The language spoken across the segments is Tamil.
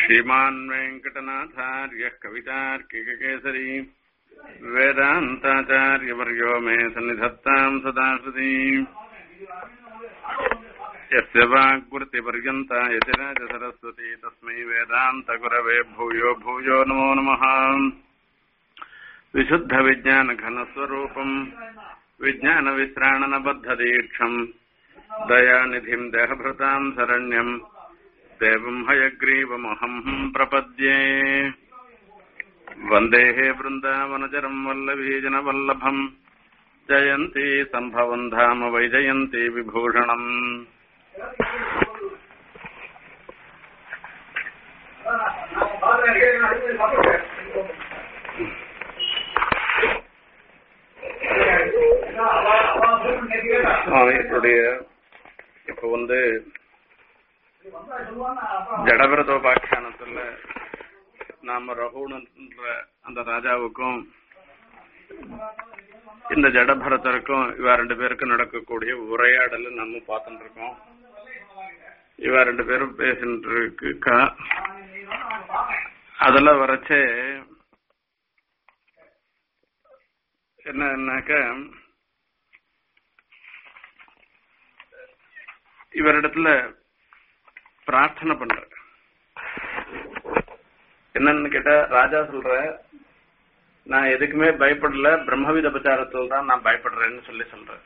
श्रीमान् वेङ्कटनाथार्यः कवितार्किककेसरी वेदान्ताचार्यवर्यो मे सन्निधत्ताम् सदा श्रुती यस्य वाग्वृत्तिपर्यन्ता यतिराजसरस्वती तस्मै वेदान्तगुरवे भूयो भूयो नमो नमः विशुद्धविज्ञानघनस्वरूपम् विज्ञानविश्राणनबद्धदीक्षम् दयानिधिम् देहभृताम् शरण्यम् देवम् हयग्रीवमहम् प्रपद्ये वन्देः वृन्दावनचरम् वल्लभीजनवल्लभम् जयन्ती सम्भवम् धाम वैजयन्ती विभूषणम् சுவாமியுடைய இப்ப வந்து ஜடபிரதோபாக்கியானத்துல நாம ரகுன்ற அந்த ராஜாவுக்கும் இந்த ஜடபரதருக்கும் இவ ரெண்டு பேருக்கும் நடக்கக்கூடிய உரையாடல் நம்ம பார்த்துட்டு இருக்கோம் இவ ரெண்டு பேரும் பேசிட்டு இருக்கா அதுல வரைச்சே என்னன்னாக்க இவரிடத்துல பிரார்த்தனை பண்ற என்னன்னு கேட்டா ராஜா சொல்ற நான் எதுக்குமே பயப்படல பிரம்மவித பிரச்சாரத்தில் தான் நான் பயப்படுறேன்னு சொல்லி சொல்றேன்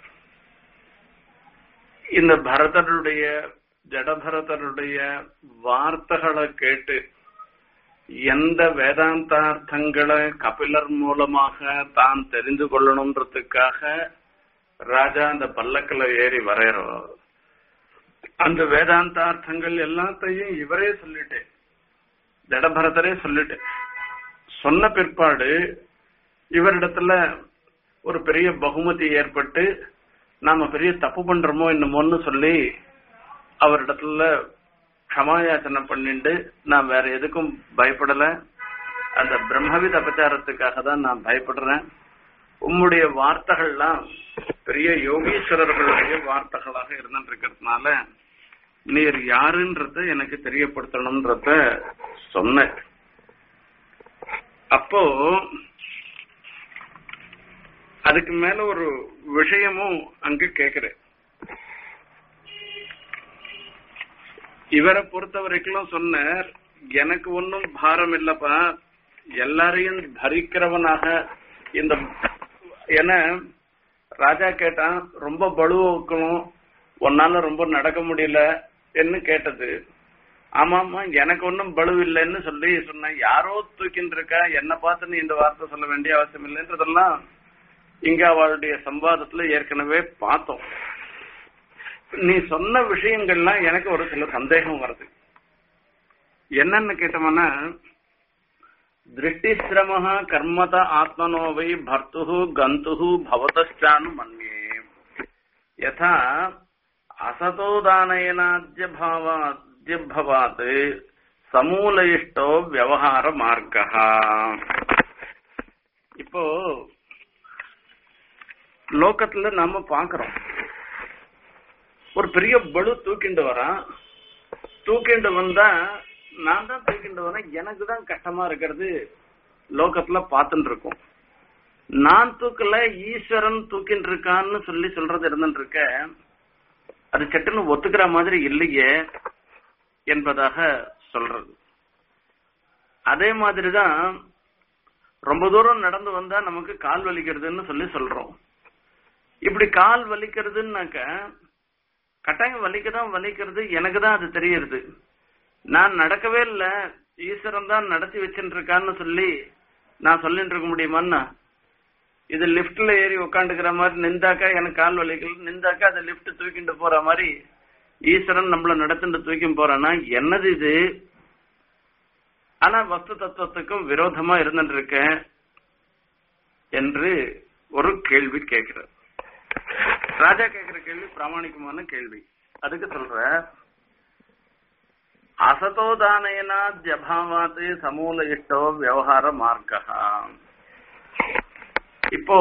இந்த பரதருடைய ஜடபரதருடைய வார்த்தைகளை கேட்டு எந்த வேதாந்தார்த்தங்களை கபிலர் மூலமாக தான் தெரிந்து கொள்ளணுன்றதுக்காக ராஜா அந்த பல்லக்கில் ஏறி வரையறோம் அந்த வேதாந்தார்த்தங்கள் எல்லாத்தையும் இவரே சொல்லிட்டு ஜடபரதரே சொல்லிட்டு சொன்ன பிற்பாடு இவரிடத்துல ஒரு பெரிய பகுமதி ஏற்பட்டு நாம பெரிய தப்பு பண்றோமோ என்னமோன்னு சொல்லி அவரிடத்துல க்ஷமாயாச்சனை பண்ணிட்டு நான் வேற எதுக்கும் பயப்படல அந்த பிரம்மவித அபச்சாரத்துக்காக தான் நான் பயப்படுறேன் உம்முடைய வார்த்தைகள்லாம் பெரிய யோகீஸ்வரர்களுடைய வார்த்தைகளாக இருந்துட்டு இருக்கிறதுனால நீர் யாருன்றத எனக்கு தெரியப்படுத்தணும்ன்றத சொன்ன அப்போ அதுக்கு மேல ஒரு விஷயமும் அங்க கேக்குறேன் இவரை பொறுத்த வரைக்கும் சொன்னார் எனக்கு ஒன்னும் பாரம் இல்லப்பா எல்லாரையும் தரிக்கிறவனாக இந்த என ராஜா கேட்டான் ரொம்ப பலுவக்கணும் உன்னால ரொம்ப நடக்க முடியல என்ன கேட்டது ஆமாமா எனக்கு ஒன்னும் பலு இல்லைன்னு சொல்லி சொன்னேன் யாரோ தூக்கின்னு இருக்கா என்ன பார்த்து நீ இந்த வார்த்தை சொல்ல வேண்டிய அவசியம் இல்லைன்றதெல்லாம் இங்க அவளுடைய சம்பாதத்துல ஏற்கனவே பார்த்தோம் நீ சொன்ன விஷயங்கள்லாம் எனக்கு ஒரு சில சந்தேகம் வருது என்னன்னு கேட்டோம்னா திருஷ்டிசிரம கர்மத ஆத்மனோவை பர்த்து கந்து பவதானு மன்யே யதா அசதோதானயனாத்யபாவாத் சமூலயிஷ்டோ விவகார மார்க்கா இப்போ லோகத்துல நாம பாக்குறோம் ஒரு பெரிய பலு தூக்கிண்டு வரான் தூக்கிண்டு வந்தா நான் தான் தூக்கிண்டு வரேன் எனக்கு தான் கஷ்டமா இருக்கிறது லோகத்துல பார்த்துட்டு இருக்கோம் நான் தூக்கல ஈஸ்வரன் தூக்கிட்டு இருக்கான்னு சொல்லி சொல்றது இருந்துட்டு இருக்க அது சட்டுன்னு ஒத்துக்கிற மாதிரி இல்லையே என்பதாக சொல்றது அதே மாதிரிதான் ரொம்ப தூரம் நடந்து வந்தா நமக்கு கால் வலிக்கிறதுன்னு சொல்லி சொல்றோம் இப்படி கால் வலிக்கிறதுன்னாக்க கட்டாயம் வலிக்கதான் வலிக்கிறது எனக்கு தான் அது தெரியுது நான் நடக்கவே இல்லை ஈஸ்வரன் தான் நடத்தி வச்சுட்டு இருக்கான்னு சொல்லி நான் சொல்லிட்டு இருக்க முடியுமான்னா இது லிப்ட்ல ஏறி உக்காந்துக்கிற மாதிரி நின்றாக்கா எனக்கு கால் வலிக்கல நின்றாக்கா அதை லிப்ட் தூக்கிட்டு போற மாதிரி ஈஸ்வரன் நம்மள நடத்திட்டு தூக்கி போறானா என்னது இது ஆனா வஸ்து தத்துவத்துக்கும் விரோதமா இருந்துட்டு இருக்கேன் என்று ஒரு கேள்வி கேட்கிறார் ராஜா கேட்கிற கேள்வி பிராமணிகமான கேள்வி அதுக்கு சொல்ற அசதோதானேனா ஜபாவாத் சமூல இஷ்டோ விவகார மார்க்கா இப்போ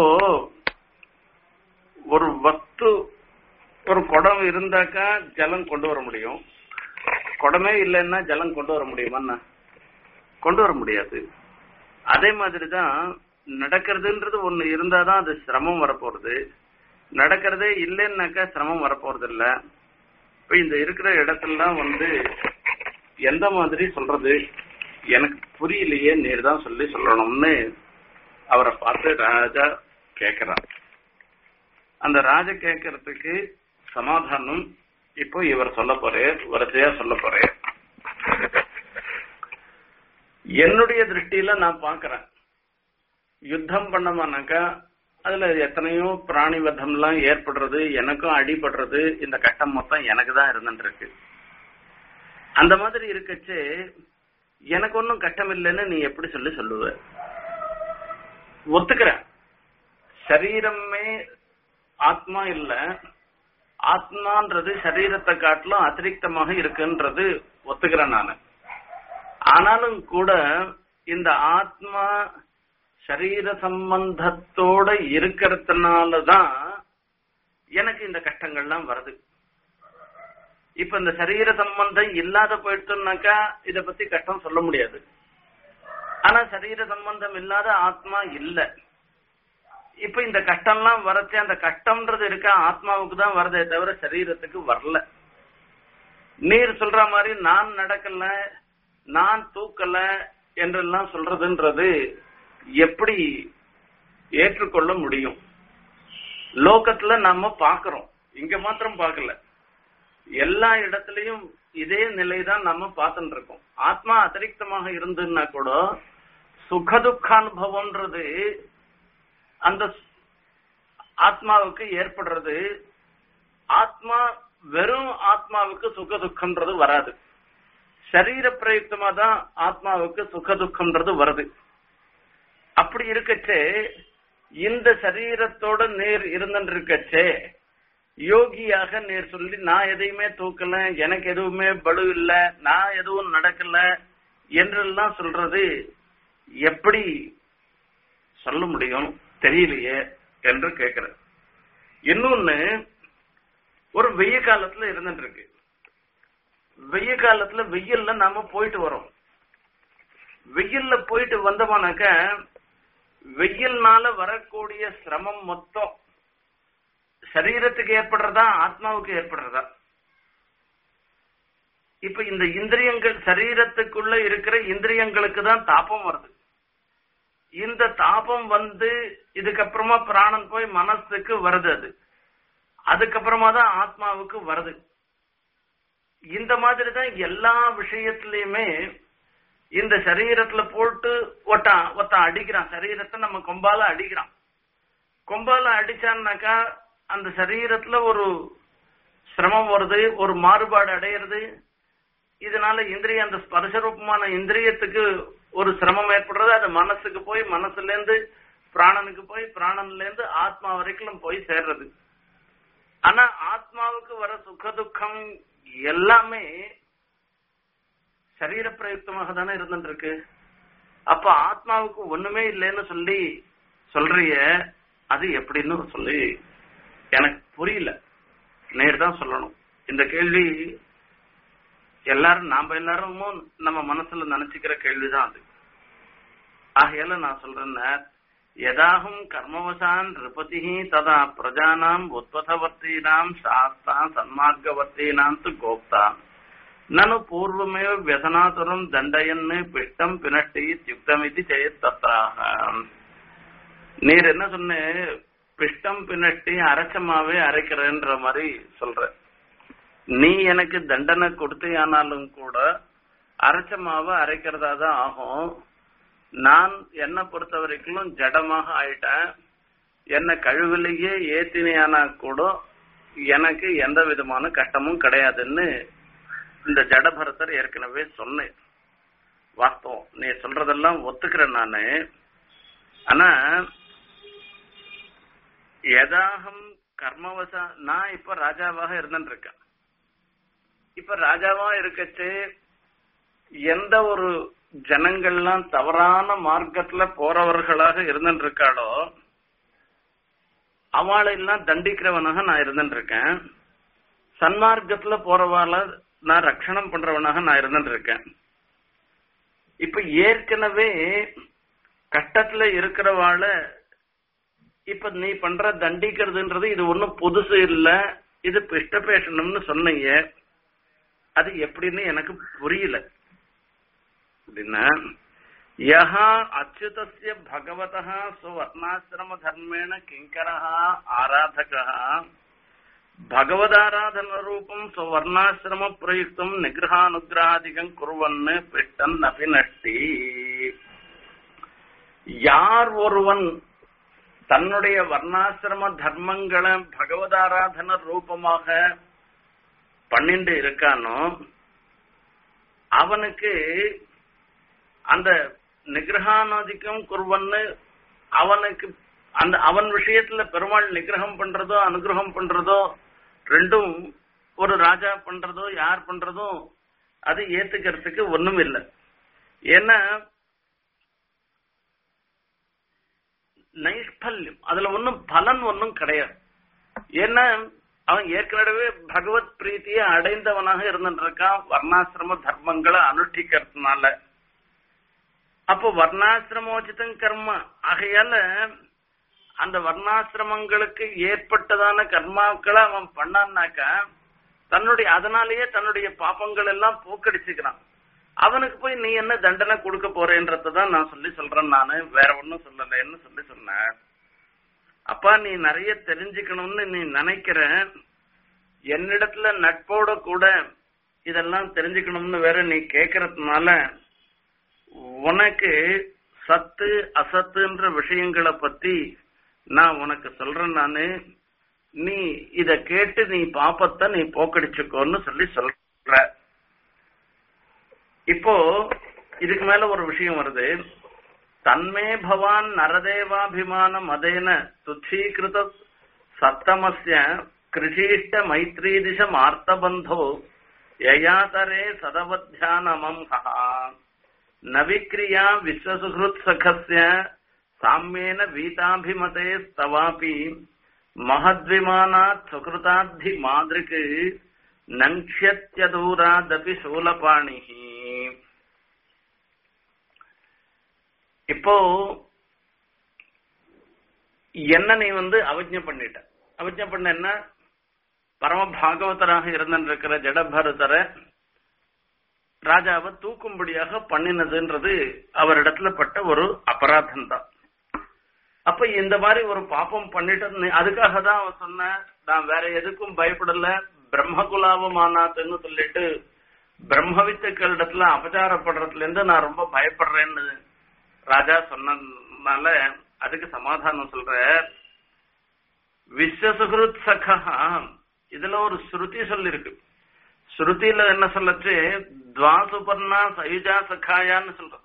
ஒரு வஸ்து ஒரு குடம் இருந்தாக்கா ஜலம் கொண்டு வர முடியும் குடமே இல்லைன்னா ஜலம் கொண்டு வர முடியுமா கொண்டு வர முடியாது அதே மாதிரிதான் நடக்கிறதுன்றது ஒண்ணு இருந்தாதான் அது சிரமம் வரப்போறது நடக்கிறதே இல்லைன்னாக்கா சிரமம் வரப்போறது இல்ல இப்ப இந்த இருக்கிற இடத்துலலாம் வந்து எந்த மாதிரி சொல்றது எனக்கு புரியலையே நேர் தான் சொல்லி சொல்லணும்னு அவரை பார்த்து ராஜா கேக்குறான் அந்த ராஜா கேட்கறதுக்கு சமாதானம் இப்போ இவர் சொல்ல போறேன் வரிசையா சொல்ல போறேன் என்னுடைய திருஷ்டியில நான் பாக்குறேன் யுத்தம் பண்ணமானாக்கா அதுல எத்தனையோ பிராணி வதம்லாம் ஏற்படுறது எனக்கும் அடிபடுறது இந்த கட்டம் மொத்தம் எனக்கு தான் இருந்துட்டு இருக்கு அந்த மாதிரி இருக்கச்சு எனக்கு ஒன்றும் கட்டம் இல்லைன்னு நீ எப்படி சொல்லி சொல்லுவ ஒத்துக்கிறேன் சரீரமே ஆத்மா இல்ல ஆத்மான்றது சரீரத்தை காட்டிலும் அதிரிக்தமாக இருக்குன்றது ஒத்துக்கிறேன் நானு ஆனாலும் கூட இந்த ஆத்மா சரீர சம்பந்தத்தோட இருக்கிறதுனாலதான் எனக்கு இந்த கஷ்டங்கள்லாம் வருது இப்ப இந்த சரீர சம்பந்தம் இல்லாத போயிடுச்சுனாக்கா இத பத்தி கஷ்டம் சொல்ல முடியாது ஆனா சரீர சம்பந்தம் இல்லாத ஆத்மா இல்ல இப்ப இந்த கஷ்டம்லாம் வரச்சு அந்த கஷ்டம்ன்றது இருக்க ஆத்மாவுக்கு தான் வரதே தவிர சரீரத்துக்கு வரல நீர் சொல்ற மாதிரி நான் நடக்கல நான் தூக்கல என்றெல்லாம் சொல்றதுன்றது எப்படி ஏற்றுக்கொள்ள முடியும் லோகத்துல நாம பாக்குறோம் இங்க மாத்திரம் பார்க்கல எல்லா இடத்துலயும் இதே நிலைதான் நம்ம பார்த்துட்டு இருக்கோம் ஆத்மா அதிரிக்தமாக இருந்துன்னா கூட சுகதுக்கானுபவம்ன்றது அந்த ஆத்மாவுக்கு ஏற்படுறது ஆத்மா வெறும் ஆத்மாவுக்கு சுக துக்கம்ன்றது வராது சரீர பிரயுக்தமா தான் ஆத்மாவுக்கு சுக துக்கம்ன்றது வருது அப்படி இருக்கச்சே இந்த சரீரத்தோட நேர் இருந்துட்டு இருக்கச்சே யோகியாக நேர் சொல்லி நான் எதையுமே தூக்கல எனக்கு எதுவுமே பலு இல்ல நான் எதுவும் நடக்கல என்றெல்லாம் சொல்றது எப்படி சொல்ல முடியும் தெரியலையே என்று கேக்குற இன்னொன்னு ஒரு வெய்ய காலத்துல இருந்துட்டு இருக்கு வெய்ய காலத்துல வெயில்ல நாம போயிட்டு வரோம் வெயில்ல போயிட்டு வந்தோம்னாக்க வெயில்னால வரக்கூடிய சிரமம் மொத்தம் சரீரத்துக்கு ஏற்படுறதா ஆத்மாவுக்கு ஏற்படுறதா இப்ப இந்த இந்திரியங்கள் சரீரத்துக்குள்ள இருக்கிற இந்திரியங்களுக்கு தான் தாபம் வருது இந்த தாபம் வந்து இதுக்கப்புறமா பிராணன் போய் மனசுக்கு வருது அது அதுக்கப்புறமா தான் ஆத்மாவுக்கு வருது இந்த மாதிரி தான் எல்லா விஷயத்திலயுமே இந்த சரீரத்துல போட்டு ஒட்டான் ஒருத்தன் அடிக்கிறான் சரீரத்தை நம்ம கொம்பால அடிக்கிறான் கொம்பால அடிச்சான்னாக்கா அந்த சரீரத்துல ஒரு சிரமம் வருது ஒரு மாறுபாடு அடையிறது இதனால இந்திரிய அந்த ஸ்பர்சரூபமான இந்திரியத்துக்கு ஒரு சிரமம் ஏற்படுறது அது மனசுக்கு போய் மனசுல இருந்து பிராணனுக்கு போய் பிராணன்ல இருந்து ஆத்மா வரைக்கும் போய் சேர்றது ஆனா ஆத்மாவுக்கு வர சுக துக்கம் எல்லாமே சரீர பிரயுக்தமாக தானே இருந்துட்டு இருக்கு அப்ப ஆத்மாவுக்கு ஒண்ணுமே இல்லைன்னு சொல்லி சொல்றிய அது எப்படின்னு சொல்லி எனக்கு புரியல நேர் தான் சொல்லணும் இந்த கேள்வி எல்லாரும் நாம எல்லாருமும் நம்ம மனசுல நினைச்சுக்கிற கேள்விதான் அது ஆகையால நான் சொல்றேன் யதாகும் கர்மவசான் ரிபதி ததா பிரஜானாம் உத்பதவர்த்தீனாம் சாஸ்தா சன்மார்க்கவர்த்தீனாம் து கோப்தா நனு பூர்வமேவ வியசனாதுரம் தண்டயன்னு பிஷ்டம் பினட்டி யுக்தமிதி செய்ய தத்ராக நீர் என்ன சொன்ன பிஷ்டம் பினட்டி அரைச்சமாவே அரைக்கிறேன்ற மாதிரி சொல்ற நீ எனக்கு தண்டனை கொடுத்தேயானாலும் கூட அரைச்ச மாவை அரைக்கிறதா தான் ஆகும் நான் என்னை பொறுத்த வரைக்கும் ஜடமாக ஆயிட்டேன் என்ன கழுவிலேயே ஏத்தினியானா கூட எனக்கு எந்த விதமான கஷ்டமும் கிடையாதுன்னு இந்த ஜடபரதர் ஏற்கனவே சொன்னேன் வாஸ்தவம் நீ சொல்றதெல்லாம் ஒத்துக்கிறேன் நானு ஆனா எதாகம் கர்மவசா நான் இப்ப ராஜாவாக இருந்துட்டு இருக்கேன் இப்ப ராஜாவா இருக்கச்சு எந்த ஒரு ஜனங்கள்லாம் தவறான மார்க்கத்துல போறவர்களாக இருந்துட்டு இருக்காளோ அவளெல்லாம் தண்டிக்கிறவனாக நான் இருந்துட்டு இருக்கேன் சன்மார்க்கத்துல போறவாள நான் ரட்சணம் பண்றவனாக நான் இருந்துட்டு இருக்கேன் இப்ப ஏற்கனவே கஷ்டத்துல இருக்கிறவாள இப்ப நீ பண்ற தண்டிக்கிறதுன்றது இது ஒண்ணும் புதுசு இல்ல இது பிஷ்ட பேசணும்னு சொன்னீங்க அது எப்படின்னு எனக்கு புரியல அப்படின்னா யஹா அச்சுதஸ்ய பகவதः ஸ்வர்ணாசிரம தர்மேண கிங்கரः ஆராதகः பகவதாராதன ரூபம் ஸ்வர்ணாசிரம பிரயுக்தம் நிகிரகானுகிரகாதிகம் குருவன்னு பிட்டன் அபிநஷ்டி யார் ஒருவன் தன்னுடைய வர்ணாசிரம தர்மங்களை பகவதாராதன ரூபமாக பண்ணிட்டு இருக்கானோ அவனுக்கு அந்த நிகிரகானாதிக்கம் குருவன்னு அவனுக்கு அந்த அவன் விஷயத்துல பெருமாள் நிகிரகம் பண்றதோ அனுகிரகம் பண்றதோ ரெண்டும் ஒரு ராஜா பண்றதோ யார் பண்றதோ அது ஏத்துக்கிறதுக்கு ஒண்ணும் இல்லை ஏன்னா நைஷ்பல்யம் அதுல ஒன்னும் பலன் ஒன்னும் கிடையாது ஏன்னா அவன் ஏற்கனவே பகவத் பிரீத்தியை அடைந்தவனாக இருந்துட்டு இருக்கான் வர்ணாசிரம தர்மங்களை அனுஷ்டிக்கிறதுனால அப்போ வர்ணாசிரமோச்சிதம் கர்ம ஆகையால அந்த வர்ணாசிரமங்களுக்கு ஏற்பட்டதான கர்மாக்களை அவன் பண்ணான்னாக்கா தன்னுடைய அதனாலேயே தன்னுடைய பாப்பங்கள் எல்லாம் போக்கடிச்சுக்கிறான் அவனுக்கு போய் நீ என்ன தண்டனை கொடுக்க போறேன்றதான் நான் சொல்லி சொல்றேன் நானு வேற ஒன்னும் சொல்லலைன்னு சொல்லி சொன்னேன் அப்பா நீ நிறைய தெரிஞ்சுக்கணும்னு நீ நினைக்கிற என்னிடத்துல நட்போட கூட இதெல்லாம் தெரிஞ்சுக்கணும்னு வேற நீ கேக்குறதுனால உனக்கு சத்து அசத்துன்ற விஷயங்களை பத்தி நான் உனக்கு சொல்றேன் நானு நீ இத கேட்டு நீ பாப்பத்தை நீ போக்கடிச்சுக்கோன்னு சொல்லி சொல்ற இப்போ இதுக்கு மேல ஒரு விஷயம் வருது தன்மே பவான் நரதேவாபிமான மதேன துச்சீகிருத சத்தமஸ்ய கிருஷீஷ்ட மைத்ரீதிஷம் ஆர்த்தபந்தோ யயாதரே சதவத்தியானமம் நவிக்ரியா விஸ்வசுஹுத் சகஸ்ய சாமியேன வீதாபிமதே ஸ்தவாபி மகத்விமானாத் சுகிருதாத்தி மாதிருக்கு நங்ஷத்யதூராதபி சூலபாணிஹி இப்போ என்ன நீ வந்து அவஜ்ஞ பண்ணிட்ட அவஜ்ஞ பண்ண என்ன பரம பாகவதராக இருந்திருக்கிற ஜடபரதரை ராஜாவை தூக்கும்படியாக பண்ணினதுன்றது அவரிடத்துல பட்ட ஒரு அபராதம் தான் அப்ப இந்த மாதிரி ஒரு பாப்பம் பண்ணிட்டு அதுக்காக தான் அவன் சொன்ன நான் வேற எதுக்கும் பயப்படல பிரம்மகுலாவமானாத்துன்னு சொல்லிட்டு பிரம்மவித்துக்களிடத்துல அபச்சாரப்படுறதுல இருந்து நான் ரொம்ப பயப்படுறேன்னு ராஜா சொன்னதுனால அதுக்கு சமாதானம் சொல்ற விஸ்வசுகிருத் சகா இதுல ஒரு ஸ்ருதி சொல்லிருக்கு ஸ்ருதியில என்ன சொல்லச்சு துவாசுபர்ணா சயுஜா சகாயான்னு சொல்றோம்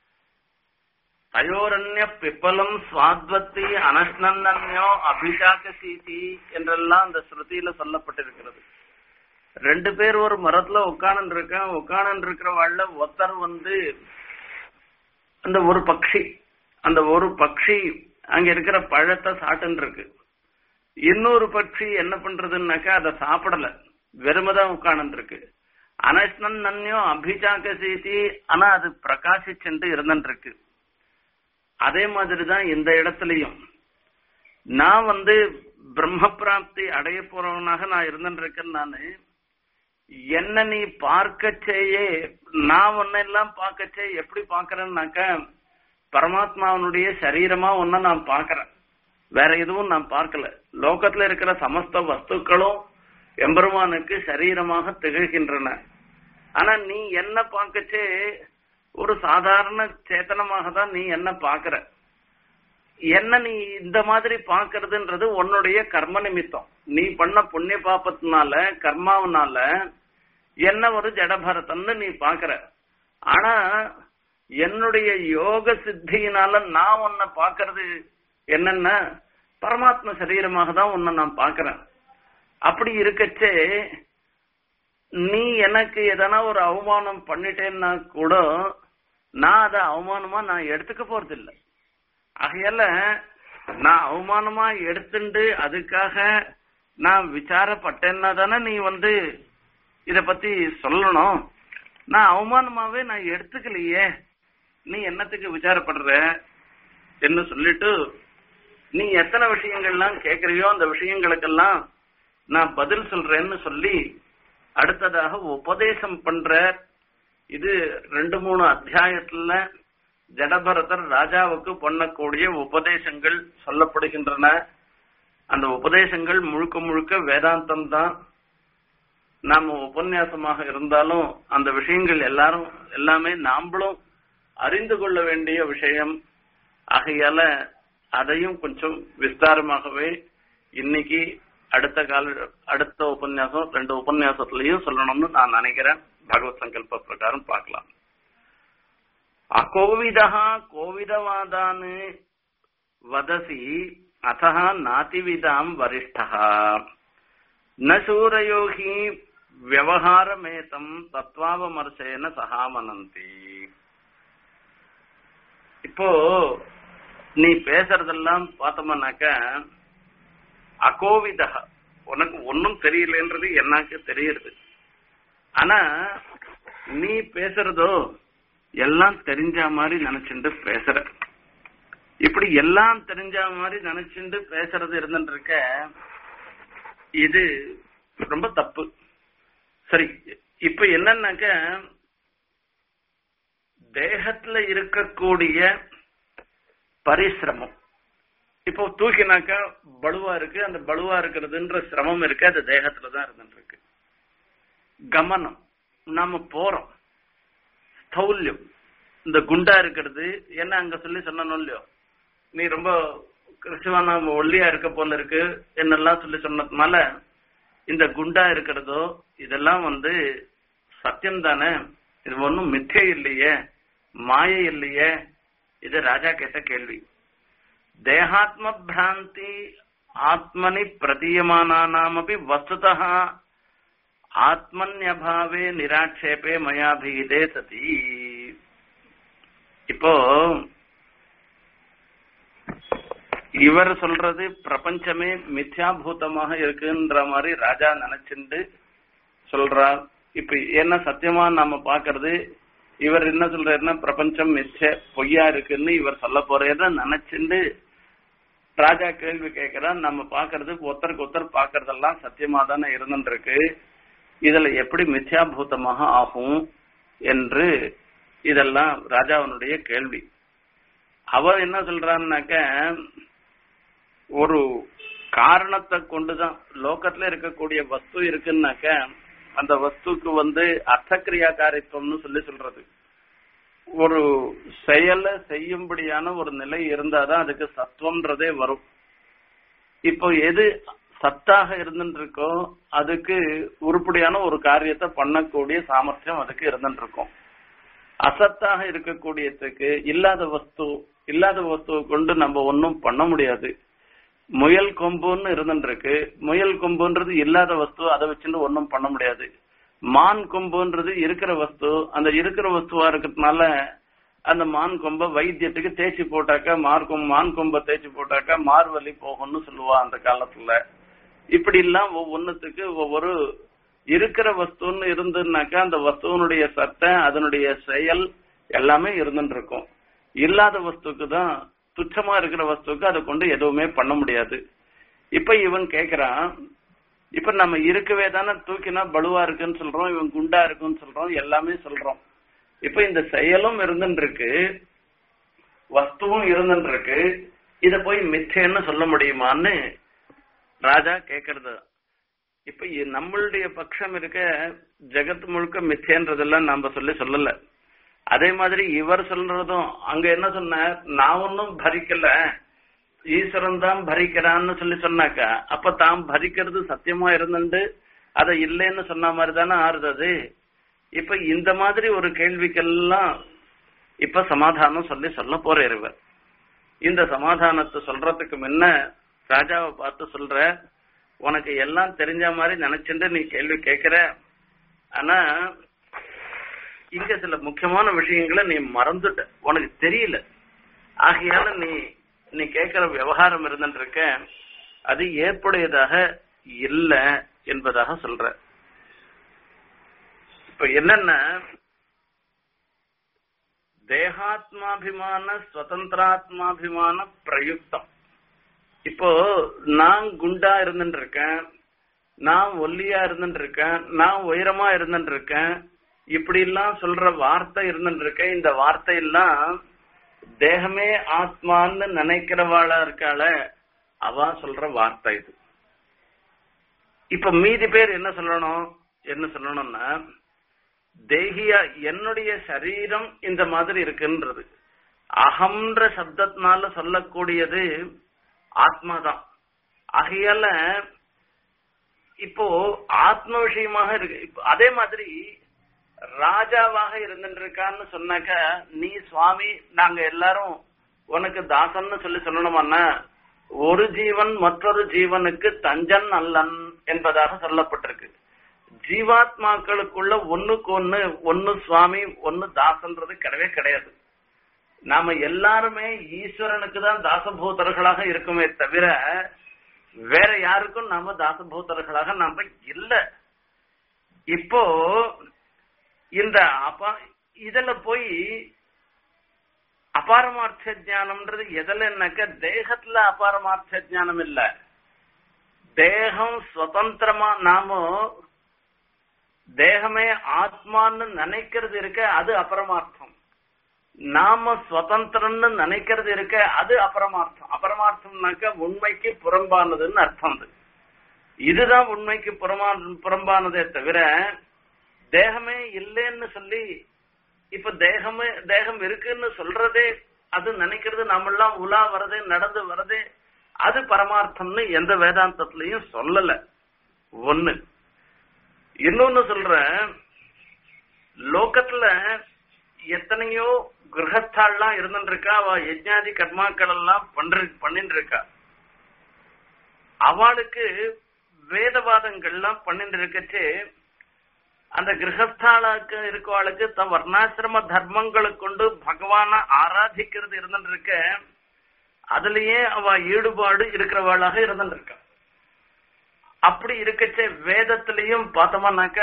தயோரண்ய பிப்பலம் சுவாத்வத்தி அனஷ்னந்தன்யோ அபிஷாக சீதி என்றெல்லாம் அந்த ஸ்ருதியில சொல்லப்பட்டிருக்கிறது ரெண்டு பேர் ஒரு மரத்துல உட்காணன் இருக்கான் உட்காணன் இருக்கிறவாழ்ல ஒருத்தர் வந்து அந்த ஒரு பக்ஷி அந்த ஒரு பக்ஷி அங்க இருக்கிற பழத்தை சாட்டுன்னு இருக்கு இன்னொரு பட்சி என்ன பண்றதுன்னாக்கா அதை சாப்பிடல வெறுமதான் உட்கார்ந்து இருக்கு அனஷ்ணன் நன்யோ அபிஜாக்க சீதி ஆனா அது பிரகாசிச்சுட்டு இருந்துட்டு இருக்கு அதே மாதிரிதான் இந்த இடத்துலயும் நான் வந்து பிரம்ம பிராப்தி அடைய போறவனாக நான் இருந்துட்டு இருக்கேன் நானு என்ன நீ பார்க்கச்சேயே நான் உன்னெல்லாம் பார்க்கச்சே எப்படி பாக்குறேன்னாக்க பரமாத்மாவனுடைய சரீரமா ஒன்ன நான் பாக்குறேன் வேற எதுவும் நான் பார்க்கல லோகத்துல இருக்கிற சமஸ்த வஸ்துக்களும் எம்பெருமானுக்கு சரீரமாக திகழ்கின்றன ஆனா நீ என்ன பார்க்கச்சே ஒரு சாதாரண சேத்தனமாக தான் நீ என்ன பாக்குற என்ன நீ இந்த மாதிரி பாக்குறதுன்றது உன்னுடைய கர்ம நிமித்தம் நீ பண்ண புண்ணிய பாப்பத்தினால கர்மாவனால என்ன ஒரு ஜடபரதன்னு நீ பாக்குற ஆனா என்னுடைய யோக சித்தியினால நான் உன்னை பாக்குறது என்னன்னா பரமாத்ம சரீரமாக தான் உன்னை நான் பாக்குறேன் அப்படி இருக்கச்சே நீ எனக்கு எதனா ஒரு அவமானம் பண்ணிட்டேன்னா கூட நான் அதை அவமானமா நான் எடுத்துக்க போறது இல்லை ஆகையால நான் அவமானமா எடுத்துண்டு அதுக்காக நான் விசாரப்பட்டேன்னா தானே நீ வந்து இத பத்தி சொல்லணும் நான் அவமானமாவே நான் எடுத்துக்கலையே நீ என்னத்துக்கு விசாரப்படுற என்று சொல்லிட்டு நீ எத்தனை விஷயங்கள்லாம் கேட்கறியோ அந்த விஷயங்களுக்கெல்லாம் நான் பதில் சொல்றேன்னு சொல்லி அடுத்ததாக உபதேசம் பண்ற இது ரெண்டு மூணு அத்தியாயத்துல ஜடபரதர் ராஜாவுக்கு பண்ணக்கூடிய உபதேசங்கள் சொல்லப்படுகின்றன அந்த உபதேசங்கள் முழுக்க முழுக்க வேதாந்தம் தான் நாம உபன்யாசமாக இருந்தாலும் அந்த விஷயங்கள் எல்லாரும் எல்லாமே நாமளும் அறிந்து கொள்ள வேண்டிய விஷயம் ஆகையால அதையும் கொஞ்சம் விஸ்தாரமாகவே இன்னைக்கு அடுத்த கால அடுத்த உபன்யாசம் ரெண்டு உபன்யாசத்திலையும் சொல்லணும்னு நான் நினைக்கிறேன் பகவத் சங்கல்ப பிரகாரம் பார்க்கலாம் அகோவிதா கோவிதவாதான் வதசி அத்த நாதிவிதாம் வரிஷ்டா ந சூரயோகி விவகாரமேதம் தத்வாவமர்சேன சகாமனந்தி இப்போ நீ பேசுறதெல்லாம் பார்த்தோம்னாக்க அகோவிதா உனக்கு ஒன்னும் தெரியலன்றது எனக்கு தெரியுது ஆனா நீ பேசுறதோ எல்லாம் தெரிஞ்ச மாதிரி நினைச்சுட்டு பேசுற இப்படி எல்லாம் தெரிஞ்ச மாதிரி நினைச்சுட்டு பேசுறது இருந்துட்டு இருக்க இது ரொம்ப தப்பு சரி இப்ப என்னன்னாக்க தேகத்துல இருக்கக்கூடிய பரிசிரமம் இப்போ தூக்கினாக்கா பலுவா இருக்கு அந்த பலுவா இருக்கிறதுன்ற சிரமம் இருக்கு அது தேகத்துல தான் இருந்துட்டு இருக்கு கமனம் நாம போறோம் ஸ்தௌல்யம் இந்த குண்டா இருக்கிறது என்ன அங்க சொல்லி சொன்னோம் இல்லையோ நீ ரொம்ப கிறிஸ்துவான ஒல்லியா இருக்க போல இருக்கு என்னெல்லாம் சொல்லி சொன்னதுனால இந்த குண்டா இருக்கிறதோ இதெல்லாம் வந்து சத்தியம் தானே இது ஒன்றும் மிச்சை இல்லையே மாயை இல்லையே இது ராஜா கேட்ட கேள்வி தேகாத்ம பிராந்தி ஆத்மனி பிரதீயமானாமபி வஸ்துதா ஆத்மன்யபாவே நிராட்சேபே மயாபீதே சதி இப்போ இவர் சொல்றது பிரபஞ்சமே மித்யாபூதமாக இருக்குன்ற மாதிரி ராஜா நினைச்சுண்டு சொல்றார் இப்ப என்ன சத்தியமா நாம பாக்குறது இவர் என்ன சொல்றாருன்னா பிரபஞ்சம் மிச்ச பொய்யா இருக்குன்னு இவர் சொல்ல போறேன்னு நினைச்சுண்டு ராஜா கேள்வி கேட்கிறான் நம்ம பாக்குறது ஒருத்தருக்கு ஒருத்தர் பாக்குறதெல்லாம் சத்தியமா தானே இருந்துட்டு இருக்கு இதுல எப்படி மித்யாபூதமாக ஆகும் என்று இதெல்லாம் ராஜாவனுடைய கேள்வி அவர் என்ன சொல்றான்னாக்க ஒரு காரணத்தை கொண்டுதான் லோகத்துல இருக்கக்கூடிய வஸ்து இருக்குன்னாக்க அந்த வஸ்துக்கு வந்து அர்த்தக்கிரியாகாரித்துவம்னு சொல்லி சொல்றது ஒரு செயலை செய்யும்படியான ஒரு நிலை இருந்தாதான் அதுக்கு சத்துவம்ன்றதே வரும் இப்போ எது சத்தாக இருந்துட்டு இருக்கோ அதுக்கு உருப்படியான ஒரு காரியத்தை பண்ணக்கூடிய சாமர்த்தியம் அதுக்கு இருந்துட்டு இருக்கும் அசத்தாக இருக்கக்கூடியதுக்கு இல்லாத வஸ்து இல்லாத வஸ்துவை கொண்டு நம்ம ஒன்னும் பண்ண முடியாது முயல் கொம்புன்னு இருந்துட்டு இருக்கு முயல் கொம்புன்றது இல்லாத வஸ்து அதை வச்சுட்டு ஒன்னும் பண்ண முடியாது மான் கொம்புன்றது இருக்கிற வஸ்து அந்த இருக்கிற வஸ்துவா இருக்கிறதுனால அந்த மான் கொம்ப வைத்தியத்துக்கு தேய்ச்சி போட்டாக்கா மார் கொம்பு மான் கொம்ப தேய்ச்சி போட்டாக்கா மார்வலி போகும்னு சொல்லுவா அந்த காலத்துல இப்படி எல்லாம் ஒவ்வொன்னுத்துக்கு ஒவ்வொரு இருக்கிற வஸ்துன்னு இருந்துனாக்கா அந்த வஸ்துவனுடைய சத்தை அதனுடைய செயல் எல்லாமே இருந்துட்டு இருக்கும் இல்லாத வஸ்துக்கு தான் துச்சமா இருக்கிற வஸ்துக்கு அதை கொண்டு எதுவுமே பண்ண முடியாது இப்ப இவன் கேக்குறான் இப்ப நம்ம இருக்கவே தானே தூக்கினா பலுவா இருக்குன்னு சொல்றோம் இவன் குண்டா இருக்குன்னு சொல்றோம் எல்லாமே சொல்றோம் இப்ப இந்த செயலும் இருந்துட்டு இருக்கு வஸ்துவும் இருந்துட்டு இருக்கு இத போய் மிச்சேன்னு சொல்ல முடியுமான்னு ராஜா கேக்குறது இப்ப நம்மளுடைய பட்சம் இருக்க ஜெகத் முழுக்க மிச்சேன்றதெல்லாம் நாம சொல்லி சொல்லல அதே மாதிரி இவர் சொல்றதும் அங்க என்ன சொன்னார் நான் ஒன்னும் பரிக்கல ஈஸ்வரன் தான் பரிக்கிறான்னு சொல்லி சொன்னாக்கா அப்ப தாம் பரிக்கிறது சத்தியமா இருந்துண்டு அதை இல்லைன்னு சொன்ன மாதிரி தானே ஆறுது இப்ப இந்த மாதிரி ஒரு கேள்விக்கெல்லாம் இப்ப சமாதானம் சொல்லி சொல்ல போறார் இவர் இந்த சமாதானத்தை சொல்றதுக்கு முன்ன ராஜாவை பார்த்து சொல்ற உனக்கு எல்லாம் தெரிஞ்ச மாதிரி நினைச்சுட்டு நீ கேள்வி கேட்கிற ஆனா இங்க சில முக்கியமான விஷயங்களை நீ மறந்துட்ட உனக்கு தெரியல ஆகையால நீ நீ கேட்கிற விவகாரம் இருந்துட்டு இருக்க அது ஏற்புடையதாக இல்ல என்பதாக சொல்ற இப்ப என்னன்னா தேகாத்மாபிமான சுதந்திராத்மாபிமான பிரயுக்தம் இப்போ நான் குண்டா இருந்துட்டு இருக்கேன் நான் ஒல்லியா இருந்துட்டு இருக்கேன் நான் உயரமா இருந்துட்டு இருக்கேன் இப்படி எல்லாம் சொல்ற வார்த்தை இருந்துட்டு இருக்கேன் இந்த வார்த்தை எல்லாம் தேகமே ஆத்மான்னு நினைக்கிறவாளா இருக்காள அவ சொல்ற வார்த்தை இது இப்ப மீதி பேர் என்ன சொல்லணும் என்ன சொல்லணும்னா தேகியா என்னுடைய சரீரம் இந்த மாதிரி இருக்குன்றது அகம்ன்ற சப்தத்தினால சொல்லக்கூடியது ஆத்மாதான் ஆகையால இப்போ ஆத்ம விஷயமாக இருக்கு இப்ப அதே மாதிரி ராஜாவாக இருந்துட்டு இருக்கான்னு சொன்னாக்க நீ சுவாமி நாங்க எல்லாரும் உனக்கு தாசன்னு சொல்லி சொல்லணுமான்னா ஒரு ஜீவன் மற்றொரு ஜீவனுக்கு தஞ்சன் அல்லன் என்பதாக சொல்லப்பட்டிருக்கு ஜீவாத்மாக்களுக்குள்ள ஒண்ணுக்கு ஒண்ணு ஒன்னு சுவாமி ஒன்னு தாசன்றது கிடையவே கிடையாது நாம எல்லாருமே ஈஸ்வரனுக்கு தான் தாசபூதர்களாக இருக்குமே தவிர வேற யாருக்கும் நாம தாசபூதர்களாக நாம இல்ல இப்போ இந்த அப்பா இதுல போய் அபாரமார்த்த ஜானம்ன்றது எதுலன்னாக்க தேகத்துல அபாரமார்த்த ஜானம் இல்ல தேகம் சுதந்திரமா நாம தேகமே ஆத்மான்னு நினைக்கிறது இருக்க அது அபரமார்த்தம் நாம சுதந்திரம்னு நினைக்கிறது இருக்க அது அபரமார்த்தம் அபரமார்த்தம்னாக்க உண்மைக்கு புறம்பானதுன்னு அர்த்தம் அது இதுதான் உண்மைக்கு புறமா புறம்பானதே தவிர தேகமே இல்லைன்னு சொல்லி இப்ப தேகமே தேகம் இருக்குன்னு சொல்றதே அது நினைக்கிறது நம்மெல்லாம் உலா வரதே நடந்து வரதே அது பரமார்த்தம்னு எந்த வேதாந்தத்திலையும் சொல்லல ஒண்ணு இன்னொன்னு சொல்ற லோகத்துல எத்தனையோ கிரகஸ்தாள்லாம் இருந்துட்டு இருக்கா அவ யஜ்ஞாதி கர்மாக்கள் எல்லாம் பண்ற பண்ணிட்டு இருக்கா அவளுக்கு வேதவாதங்கள்லாம் பண்ணிட்டு இருக்கச்சு அந்த கிரகஸ்தாளுக்கு இருக்கவாளுக்கு தன் வர்ணாசிரம தர்மங்களை கொண்டு பகவான ஆராதிக்கிறது இருந்துட்டு இருக்க அதுலயே அவ ஈடுபாடு இருக்கிறவாளாக இருந்துட்டு இருக்கா அப்படி இருக்கச்சே வேதத்திலையும் பார்த்தோம்னாக்க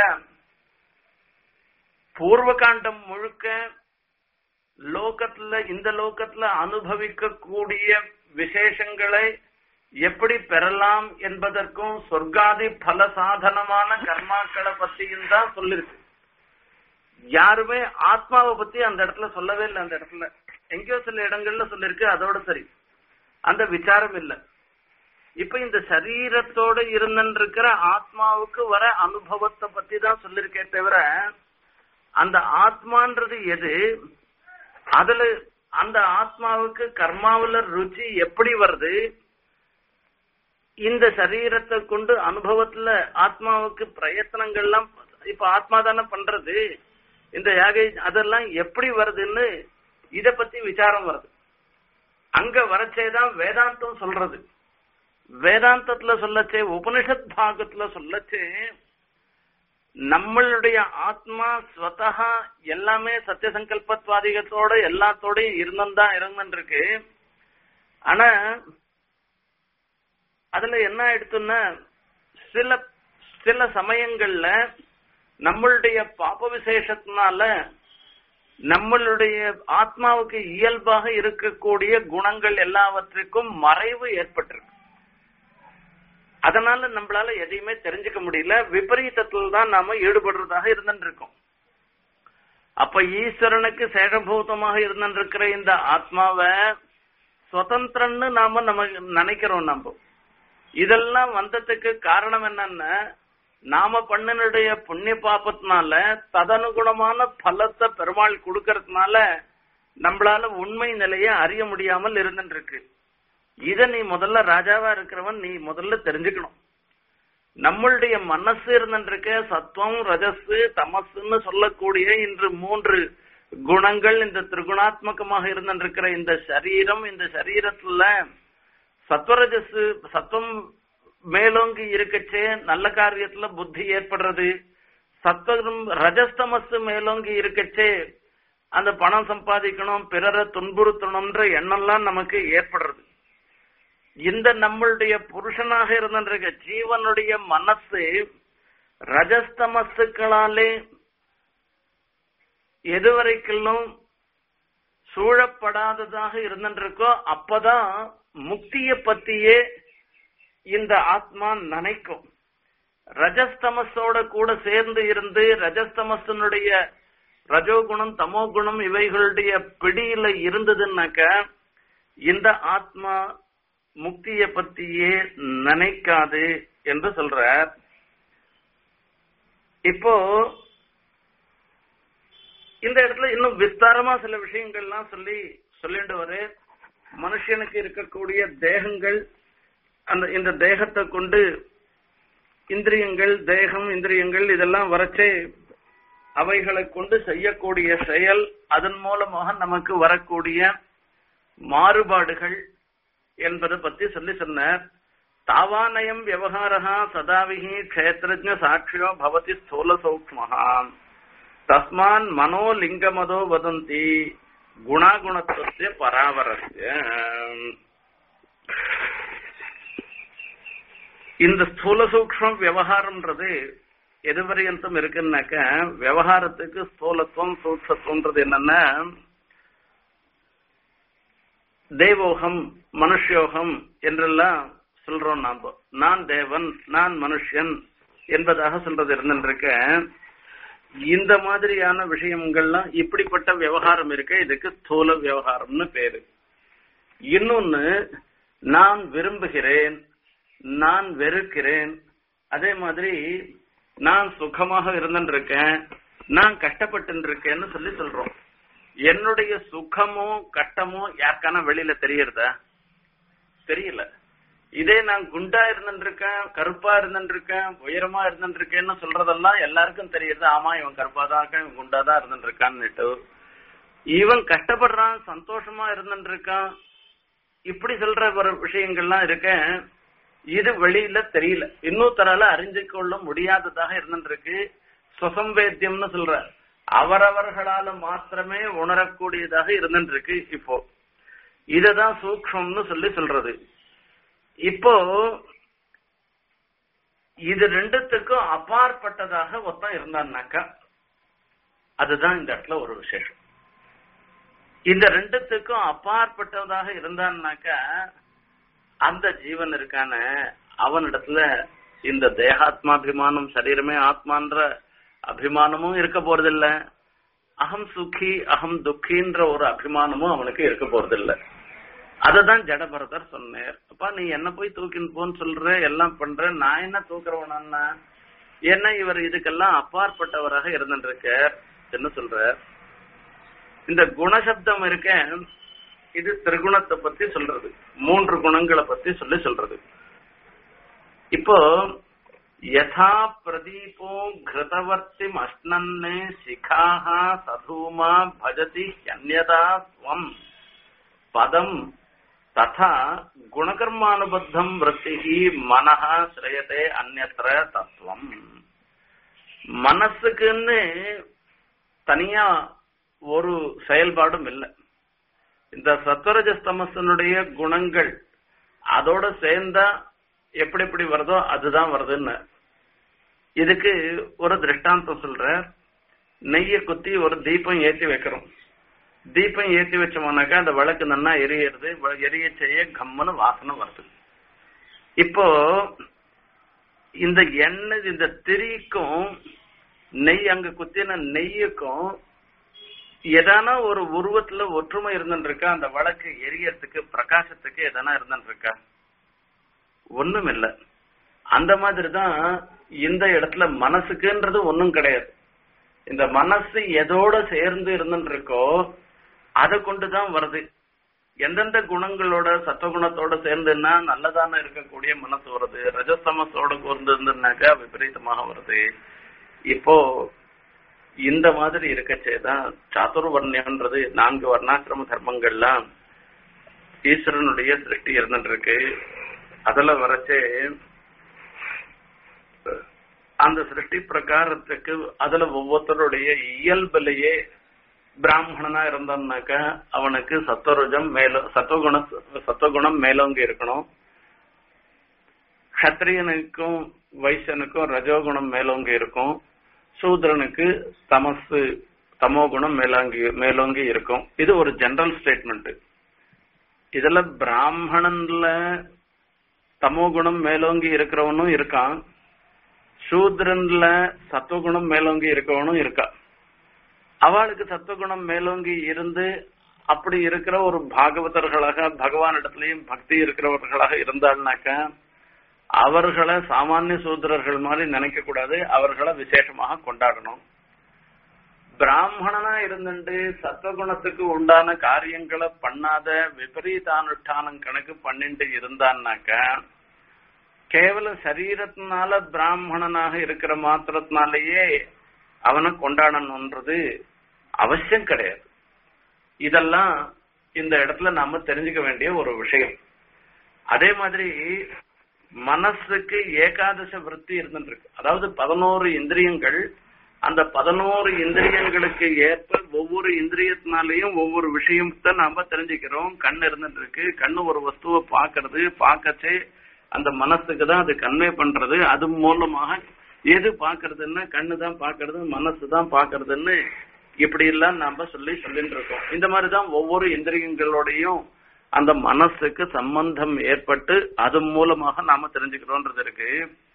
பூர்வ காண்டம் முழுக்க லோகத்துல இந்த லோகத்துல அனுபவிக்க கூடிய விசேஷங்களை எப்படி பெறலாம் என்பதற்கும் சொர்க்காதி பல சாதனமான கர்மாக்களை பத்தியும் தான் சொல்லிருக்கு யாருமே ஆத்மாவை பத்தி அந்த இடத்துல சொல்லவே இல்லை அந்த இடத்துல எங்கேயோ சில இடங்கள்ல சொல்லிருக்கு அதோட சரி அந்த விசாரம் இல்லை இப்ப இந்த சரீரத்தோட இருந்திருக்கிற ஆத்மாவுக்கு வர அனுபவத்தை பத்தி தான் சொல்லிருக்கே தவிர அந்த ஆத்மான்றது எது அதுல அந்த ஆத்மாவுக்கு கர்மாவுல ருச்சி எப்படி வருது இந்த சரீரத்தை கொண்டு அனுபவத்துல ஆத்மாவுக்கு பிரயத்தனங்கள்லாம் இப்ப ஆத்மா தானே பண்றது இந்த யாகை அதெல்லாம் எப்படி வருதுன்னு இத பத்தி விசாரம் வருது அங்க வரச்சேதான் வேதாந்தம் சொல்றது வேதாந்தத்துல சொல்லச்சே உபனிஷத் பாகத்துல சொல்லச்சே நம்மளுடைய ஆத்மா ஸ்வதகா எல்லாமே சத்திய சங்கல்பத்வாதிகத்தோட எல்லாத்தோடயும் இருந்துதான் இருந்துருக்கு ஆனா அதுல என்ன எடுத்துன்னா சில சில சமயங்கள்ல நம்மளுடைய பாப விசேஷத்தினால நம்மளுடைய ஆத்மாவுக்கு இயல்பாக இருக்கக்கூடிய குணங்கள் எல்லாவற்றுக்கும் மறைவு ஏற்பட்டிருக்கு அதனால நம்மளால எதையுமே தெரிஞ்சுக்க முடியல விபரீதத்துல தான் நாம ஈடுபடுறதாக இருந்துட்டு இருக்கோம் அப்ப ஈஸ்வரனுக்கு சேஷபூதமாக இருந்துருக்கிற இந்த ஆத்மாவை சுதந்திரன்னு நாம நம்ம நினைக்கிறோம் நம்ம இதெல்லாம் வந்ததுக்கு காரணம் என்னன்னா நாம பண்ணினுடைய புண்ணிய பாப்பத்தினால ததனுகுணமான பலத்தை பெருமாள் கொடுக்கறதுனால நம்மளால உண்மை நிலையை அறிய முடியாமல் இருந்துட்டு இருக்கு இத நீ முதல்ல ராஜாவா இருக்கிறவன் நீ முதல்ல தெரிஞ்சுக்கணும் நம்மளுடைய மனசு இருந்துருக்க சத்துவம் ரஜஸ் தமசுன்னு சொல்லக்கூடிய இன்று மூன்று குணங்கள் இந்த திரிகுணாத்மகமாக இருந்திருக்கிற இந்த சரீரம் இந்த சரீரத்துல சத்வரஜஸ் சத்துவம் மேலோங்கி இருக்கச்சே நல்ல காரியத்துல புத்தி ஏற்படுறது சத்வம் ரஜஸ்தமஸ் மேலோங்கி இருக்கச்சே அந்த பணம் சம்பாதிக்கணும் பிறரை துன்புறுத்தணும்ன்ற எண்ணம்லாம் நமக்கு ஏற்படுறது இந்த நம்மளுடைய புருஷனாக இருந்திருக்க ஜீவனுடைய மனசு ரஜஸ்தமசுக்களாலே எதுவரைக்கும் சூழப்படாததாக இருந்துருக்கோ அப்பதான் முக்திய பத்தியே இந்த ஆத்மா நினைக்கும் ரஜஸ்தமஸோட கூட சேர்ந்து இருந்து ரஜஸ்தமசனுடைய ரஜோகுணம் தமோகுணம் இவைகளுடைய பிடியில இருந்ததுன்னாக்க இந்த ஆத்மா முக்திய பத்தியே நினைக்காது என்று சொல்றார் இப்போ இந்த இடத்துல இன்னும் விஸ்தாரமா சில விஷயங்கள்லாம் சொல்லி சொல்லிட்டு வர மனுஷனுக்கு இருக்கக்கூடிய தேகங்கள் அந்த இந்த தேகத்தை கொண்டு இந்திரியங்கள் தேகம் இந்திரியங்கள் இதெல்லாம் வரைச்சே அவைகளை கொண்டு செய்யக்கூடிய செயல் அதன் மூலமாக நமக்கு வரக்கூடிய மாறுபாடுகள் என்பதை பத்தி சொல்லி சொன்னார் தாவானயம் விவகாரா சதாவிகி கஷேத்திரஜ சாட்சியோ பவதி ஸ்தூல சூக்மஹா தஸ்மான் மனோலிங்கமதோ வதந்தி குணாகுணத்துவத்திய பராவரஸ்ய இந்த ஸ்தூல சூக்மம் விவகாரம்ன்றது எது வரையந்தம் இருக்குன்னாக்க விவகாரத்துக்கு ஸ்தூலத்துவம் சூட்சத்துவம்ன்றது என்னன்னா தேவோகம் மனுஷ்யோகம் என்றெல்லாம் சொல்றோம் நாம நான் தேவன் நான் மனுஷன் என்பதாக சொல்றது இருந்துருக்க இந்த மாதிரியான விஷயங்கள்லாம் இப்படிப்பட்ட விவகாரம் இருக்கு இதுக்கு ஸ்தூல விவகாரம்னு பேரு இன்னொன்னு நான் விரும்புகிறேன் நான் வெறுக்கிறேன் அதே மாதிரி நான் சுகமாக இருந்துருக்கேன் நான் கஷ்டப்பட்டு இருக்கேன்னு சொல்லி சொல்றோம் என்னுடைய சுகமோ கட்டமோ யாருக்கான வெளியில தெரியறதா தெரியல இதே நான் குண்டா இருந்துருக்கேன் கருப்பா இருந்துருக்கேன் உயரமா இருந்துருக்கேன்னு சொல்றதெல்லாம் எல்லாருக்கும் தெரியுது ஆமா இவன் கருப்பா தான் இருக்கான் இவன் குண்டா தான் இருந்துருக்கான்னு இவன் கஷ்டப்படுறான் சந்தோஷமா இருந்துருக்கான் இப்படி சொல்ற ஒரு விஷயங்கள்லாம் இருக்க இது வெளியில தெரியல இன்னொருத்தரால அறிஞ்சு கொள்ள முடியாததாக இருந்துருக்கு சுசம்பேத்தியம்னு சொல்ற அவரவர்களால மாத்திரமே உணரக்கூடியதாக இருந்துருக்கு இப்போ இததான் சூக்ஷம்னு சொல்லி சொல்றது இப்போ இது ரெண்டுத்துக்கும் அப்பாற்பட்டதாக ஒருத்தன் இருந்தான்னாக்கா அதுதான் இந்த இடத்துல ஒரு விசேஷம் இந்த ரெண்டுத்துக்கும் அப்பாற்பட்டதாக இருந்தான்னாக்கா அந்த ஜீவன் இருக்கான அவனிடத்துல இந்த தேகாத்மாபிமானம் சரீரமே ஆத்மான்ற அபிமானமும் இருக்க போறதில்ல அகம் சுக்கி அகம் துக்கின்ற ஒரு அபிமானமும் அவனுக்கு இருக்க போறதில்ல அததான் ஜடபரதர் சொன்னார் அப்பா நீ என்ன போய் தூக்கின்னு போன்னு சொல்ற எல்லாம் பண்ற நான் என்ன தூக்குறவனா ஏன்னா இவர் இதுக்கெல்லாம் அப்பாற்பட்டவராக இருந்துருக்கார் என்ன சொல்ற இந்த குணசப்தம் இருக்க இது திரிகுணத்தை பத்தி சொல்றது மூன்று குணங்களை பத்தி சொல்லி சொல்றது இப்போ யதா பிரதீபோ கிருதவர்த்தி அஷ்ணன்னு சிகாஹ சதூமா பஜதி அந்யதா ஸ்வம் பதம் ததா குணகர்மானுபத்தம் விற்த்தி மனஹ ஸ்ரயதே அந்நத்திர தத்துவம் மனசுக்குன்னு தனியா ஒரு செயல்பாடும் இல்லை இந்த சத்வரஜஸ்தமசனுடைய குணங்கள் அதோட சேர்ந்தா எப்படி எப்படி வருதோ அதுதான் வருதுன்னு இதுக்கு ஒரு திருஷ்டாந்தம் சொல்ற நெய்ய குத்தி ஒரு தீபம் ஏற்றி வைக்கிறோம் தீபம் ஏற்றி வச்சோம்னாக்கா அந்த விளக்கு நன்னா எரியறது எரிய செய்ய கம்முன்னு வாசனை வருது இப்போ இந்த எண்ணெய் இந்த திரிக்கும் நெய் அங்க குத்தின நெய்யுக்கும் எதானா ஒரு உருவத்துல ஒற்றுமை இருந்துருக்கா அந்த வழக்கு எரியறதுக்கு பிரகாசத்துக்கு எதனா இருந்துருக்கா ஒண்ணும் இல்ல அந்த மாதிரிதான் இந்த இடத்துல மனசுக்குன்றது ஒண்ணும் கிடையாது இந்த மனசு எதோட சேர்ந்து இருந்துருக்கோ அதை கொண்டுதான் வருது எந்தெந்த குணங்களோட சத்துவகுணத்தோட சேர்ந்துன்னா நல்லதான இருக்கக்கூடிய மனசு வருது ரஜசமசோட கூர்ந்து இருந்துனாக்கா விபரீதமாக வருது இப்போ இந்த மாதிரி இருக்கச்சேதான் சாதுர்வர்ணியன்றது நான்கு வர்ணாசிரம தர்மங்கள்லாம் ஈஸ்வரனுடைய சிருஷ்டி இருந்துட்டு இருக்கு அதுல வரச்சே அந்த சிருஷ்டி பிரகாரத்துக்கு அதுல ஒவ்வொருத்தருடைய இயல்பிலேயே பிராமணனா இருந்தான்னாக்க அவனுக்கு சத்துவரஜம் மேல சத்துவகுண சத்துவகுணம் மேலோங்கி இருக்கணும் கத்திரியனுக்கும் வைசனுக்கும் ரஜோகுணம் மேலோங்கி இருக்கும் சூத்ரனுக்கு தமசு தமோ குணம் மேலாங்கி மேலோங்கி இருக்கும் இது ஒரு ஜெனரல் ஸ்டேட்மெண்ட் இதுல பிராமணன்ல தமோ குணம் மேலோங்கி இருக்கிறவனும் இருக்கான் சூத்ரன்ல சத்துவகுணம் மேலோங்கி இருக்கவனும் இருக்கா அவளுக்கு சத்துவகுணம் மேலோங்கி இருந்து அப்படி இருக்கிற ஒரு பாகவதர்களாக பகவான் இடத்துலயும் பக்தி இருக்கிறவர்களாக இருந்தாள்னாக்க அவர்களை சாமானிய சூத்திரர்கள் மாதிரி நினைக்க கூடாது அவர்களை விசேஷமாக கொண்டாடணும் பிராமணனா இருந்துட்டு சத்துவகுணத்துக்கு உண்டான காரியங்களை பண்ணாத விபரீதானுஷ்டானம் கணக்கு பண்ணிட்டு இருந்தான்னாக்க கேவலம் சரீரத்தினால பிராமணனாக இருக்கிற மாத்திரத்தினாலேயே அவனை கொண்டாடணும்ன்றது அவசியம் கிடையாது இதெல்லாம் இந்த இடத்துல நாம தெரிஞ்சுக்க வேண்டிய ஒரு விஷயம் அதே மாதிரி மனசுக்கு ஏகாதச விருத்தி இருந்துட்டு இருக்கு அதாவது பதினோரு இந்திரியங்கள் அந்த பதினோரு இந்திரியங்களுக்கு ஏற்ப ஒவ்வொரு இந்திரியத்தினாலையும் ஒவ்வொரு விஷயத்தை நாம தெரிஞ்சுக்கிறோம் கண் இருந்துட்டு இருக்கு கண்ணு ஒரு வஸ்துவை பாக்குறது பார்க்கச்சே அந்த மனசுக்கு தான் அது கன்வே பண்றது அது மூலமாக எது பாக்குறதுன்னா கண்ணு தான் பாக்குறது மனசு தான் பாக்குறதுன்னு இப்படி எல்லாம் நாம சொல்லி சொல்லிட்டு இருக்கோம் இந்த மாதிரிதான் ஒவ்வொரு இந்திரியங்களோடையும் அந்த மனசுக்கு சம்பந்தம் ஏற்பட்டு அது மூலமாக நாம தெரிஞ்சுக்கிறோன்றது இருக்கு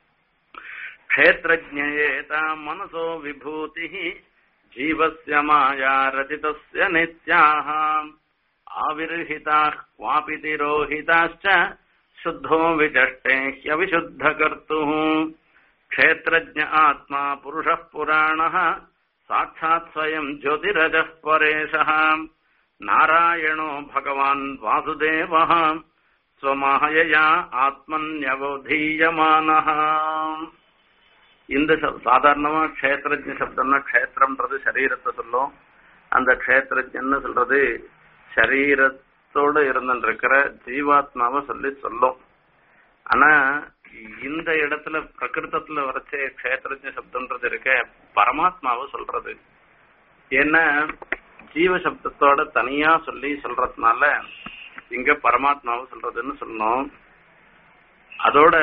க்ஷேத்ரஜேதா மனசோ விபூதி ஜீவஸ்ய மாயா ரச்சிதஸ்ய நித்யாः ஆவிர்ஹிதாः क्वापि तिरोहिताश्च शुद्धो विचष्टे ह्यविशुद्धकर्तुः क्षेत्रज्ञ आत्मा पुरुषः पुराणः साक्षात् स्वयम् ज्योतिरजः परेशः नारायणो भगवान् वासुदेवः स्वमायया ஆத்மன்யவதீயமானஹ இந்த சப்- சாதாரணமா க்ஷேத்ரஜ சப்தம்னா க்ஷேத்திரம்ன்றது சரீரத்தை சொல்லும் அந்த க்ஷேத்ரஜன்னு சொல்றது சரீரத்தோட இருந்துருக்கிற ஜீவாத்மாவை சொல்லி சொல்லும் ஆனா இந்த இடத்துல பிரகிருதத்துல வரைச்ச க்ஷேத்ரஜ சப்தம்ன்றது இருக்க பரமாத்மாவை சொல்றது ஏன்னா ஜீவ சப்தத்தோட தனியா சொல்லி சொல்றதுனால இங்க பரமாத்மாவை சொல்றதுன்னு சொன்னோம் அதோட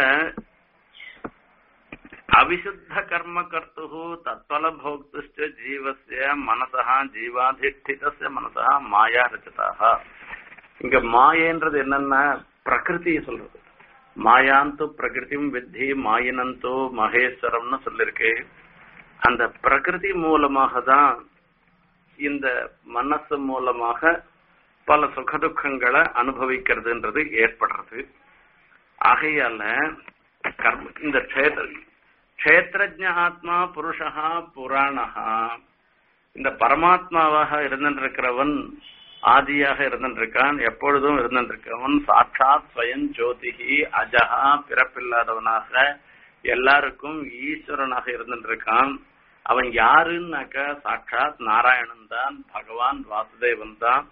அவிசுத்த கர்ம கர்த்து தத்வல போக்துஷ்ட ஜீவசிய மனசா ஜீவாதிஷ்டிதஸ்ய மனசா மாயா ரச்சிதாக இங்க மாயன்றது என்னன்னா பிரகிருதியை சொல்றது மாயாந்து பிரகிருதியும் வித்தி மாயினந்தோ மகேஸ்வரம்னு சொல்லிருக்கு அந்த பிரகிருதி மூலமாக தான் இந்த மனசு மூலமாக பல சுகதுக்கங்களை அனுபவிக்கிறதுன்றது ஏற்படுறது ஆகையால கர்ம இந்த க்ஷேத்திர க்ஷேத்திரஜ ஆத்மா புருஷா புராணஹா இந்த பரமாத்மாவாக இருந்திருக்கிறவன் ஆதியாக இருந்திருக்கான் எப்பொழுதும் இருந்திருக்கவன் சாட்சாத் ஸ்வயம் ஜோதிகி அஜஹா பிறப்பில்லாதவனாக எல்லாருக்கும் ஈஸ்வரனாக இருந்திருக்கான் அவன் யாருன்னாக்கா சாட்சாத் நாராயணன் தான் பகவான் வாசுதேவன் தான்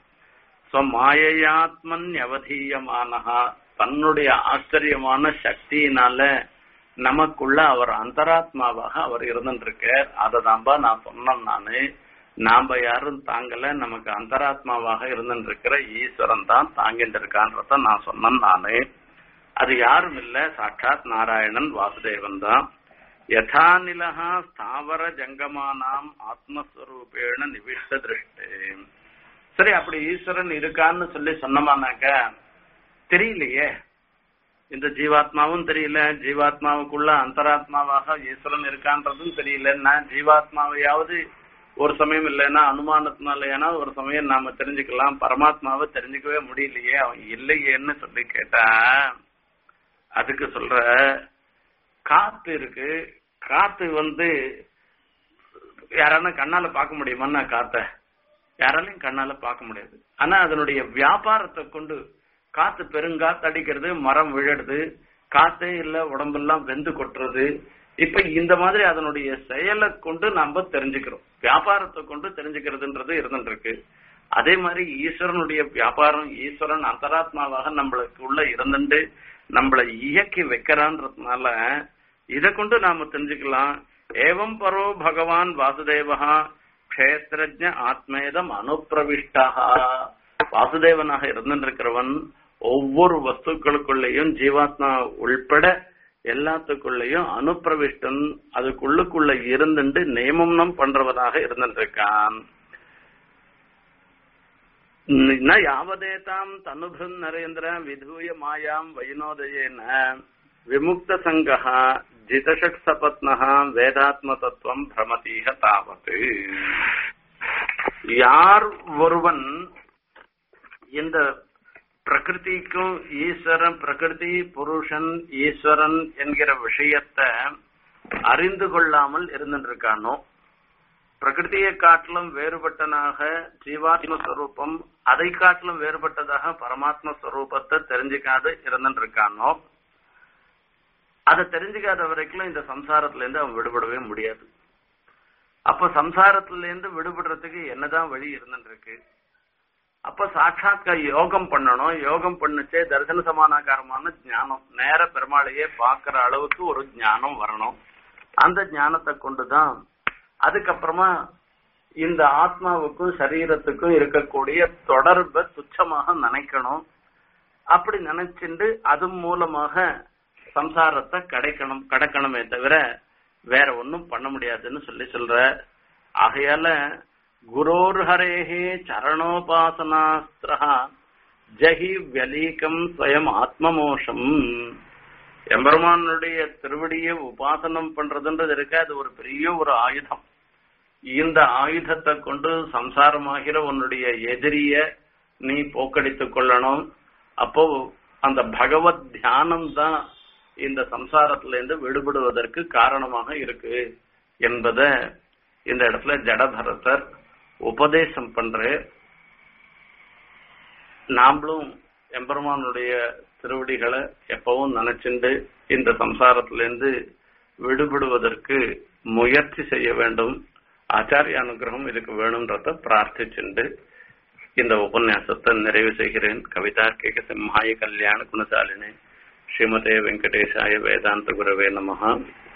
மாயையாத்மன் அவதீயமானஹா தன்னுடைய ஆச்சரியமான சக்தியினால நமக்குள்ள அவர் அந்தராத்மாவாக அவர் இருந்துருக்கார் அதை தான்பா நான் சொன்னேன் நானு நாம யாரும் தாங்கல நமக்கு அந்தராத்மாவாக இருந்துருக்கிற ஈஸ்வரன் தான் தாங்கிட்டு இருக்கான்றத நான் சொன்னேன் நானு அது யாரும் இல்ல சாட்சாத் நாராயணன் வாசுதேவன் தான் யதா நிலஹா ஸ்தாவர ஜங்கமானாம் ஆத்மஸ்வரூபேண நிவிஷ்ட திருஷ்டே சரி அப்படி ஈஸ்வரன் இருக்கான்னு சொல்லி சொன்னமானாக்க தெரியலையே இந்த ஜீவாத்மாவும் தெரியல ஜீவாத்மாவுக்குள்ள அந்தராத்மாவாக ஈஸ்வரன் இருக்கான்றதும் தெரியலன்னா ஜீவாத்மாவையாவது ஒரு சமயம் இல்லைன்னா அனுமானத்தினாலனா ஒரு சமயம் நாம தெரிஞ்சுக்கலாம் பரமாத்மாவை தெரிஞ்சுக்கவே முடியலையே அவன் இல்லையேன்னு சொல்லி கேட்டா அதுக்கு சொல்ற காத்து இருக்கு காத்து வந்து யாராலும் கண்ணால பார்க்க முடியுமான்னா காத்த யாராலையும் கண்ணால பார்க்க முடியாது ஆனா அதனுடைய வியாபாரத்தை கொண்டு காத்து பெருங்காத்து அடிக்கிறது மரம் விழடுது காத்தே இல்ல உடம்பெல்லாம் வெந்து கொட்டுறது இப்ப இந்த மாதிரி அதனுடைய செயலை கொண்டு நாம தெரிஞ்சுக்கிறோம் வியாபாரத்தை கொண்டு தெரிஞ்சுக்கிறதுன்றது இருந்துட்டு இருக்கு அதே மாதிரி ஈஸ்வரனுடைய வியாபாரம் ஈஸ்வரன் அந்தராத்மாவாக நம்மளுக்கு உள்ள இருந்துட்டு நம்மளை இயக்கி வைக்கிறான்றதுனால இதை கொண்டு நாம தெரிஞ்சுக்கலாம் ஏவம் பரோ பகவான் வாசுதேவா க்ஷேத்திரஜ ஆத்மேதம் அனுப்பிரவிஷ்டா வாசுதேவனாக இருந்திருக்கிறவன் ஒவ்வொரு வஸ்துக்களுக்குள்ளேயும் ஜீவாத்மா உள்பட எல்லாத்துக்குள்ளேயும் அனுப்பிரவிஷ்டன் அதுக்குள்ளுக்குள்ள இருந்துட்டு நியமனம் பண்றவனாக இருந்துருக்கான் ந யாவதேதாம் தனுபிருன் நரேந்திர விதூய மாயாம் வைனோதயேன விமுக்த சங்கா ஜிதஷட் சபத்னஹ வேதாத்ம தத்துவம் பிரமதீக தாவத் யார் ஒருவன் இந்த பிரகிருதிக்கும் ஈஸ்வரன் பிரகிருதி புருஷன் ஈஸ்வரன் என்கிற விஷயத்தை அறிந்து கொள்ளாமல் இருந்துருக்கானோ பிரகிருதியை காட்டிலும் வேறுபட்டனாக ஜீவாத்ம ஸ்வரூபம் அதை காட்டிலும் வேறுபட்டதாக பரமாத்ம ஸ்வரூபத்தை தெரிஞ்சுக்காது இருந்துருக்கானோ அதை தெரிஞ்சுக்காத வரைக்கும் இந்த சம்சாரத்துல இருந்து அவன் விடுபடவே முடியாது அப்ப சம்சாரத்துல இருந்து விடுபடுறதுக்கு என்னதான் வழி இருந்துட்டு இருக்கு அப்ப சாட்சாத்கா யோகம் பண்ணணும் யோகம் பண்ணுச்சே தரிசன சமானாகாரமான ஞானம் நேர பெருமாளையே பாக்குற அளவுக்கு ஒரு ஞானம் வரணும் அந்த ஞானத்தை கொண்டுதான் அதுக்கப்புறமா இந்த ஆத்மாவுக்கும் சரீரத்துக்கும் இருக்கக்கூடிய தொடர்பை துச்சமாக நினைக்கணும் அப்படி நினைச்சுண்டு அது மூலமாக சம்சாரத்தை கிடைக்கணும் கடக்கணுமே தவிர வேற ஒன்னும் பண்ண முடியாதுன்னு சொல்லி சொல்ற ஆகையால குரோர் ஹரேஹே சரணோபாசனாஸ்திரா ஜஹி வலீகம் ஸ்வயம் ஆத்மமோஷம் எம்பெருமானுடைய திருவடியை உபாசனம் பண்றதுன்றது இருக்கு அது ஒரு பெரிய ஒரு ஆயுதம் இந்த ஆயுதத்தை கொண்டு சம்சாரமாகிற உன்னுடைய எதிரிய நீ போக்கடித்துக் கொள்ளணும் அப்போ அந்த பகவத் தியானம் தான் இந்த சம்சாரத்துல இருந்து விடுபடுவதற்கு காரணமாக இருக்கு என்பத இந்த இடத்துல ஜடபரதர் உபதேசம் பண்ற நாமளும் எம்பெருமானுடைய திருவடிகளை எப்பவும் நினைச்சுண்டு இந்த சம்சாரத்துல இருந்து விடுபடுவதற்கு முயற்சி செய்ய வேண்டும் ஆச்சாரிய அனுகிரகம் இதுக்கு வேணும்ன்றத பிரார்த்திச்சுண்டு இந்த உபன்யாசத்தை நிறைவு செய்கிறேன் கவிதா கேக சிம்ஹாய கல்யாண குணசாலினே ஸ்ரீமதே வெங்கடேசாய வேதாந்த குரவே நமஹா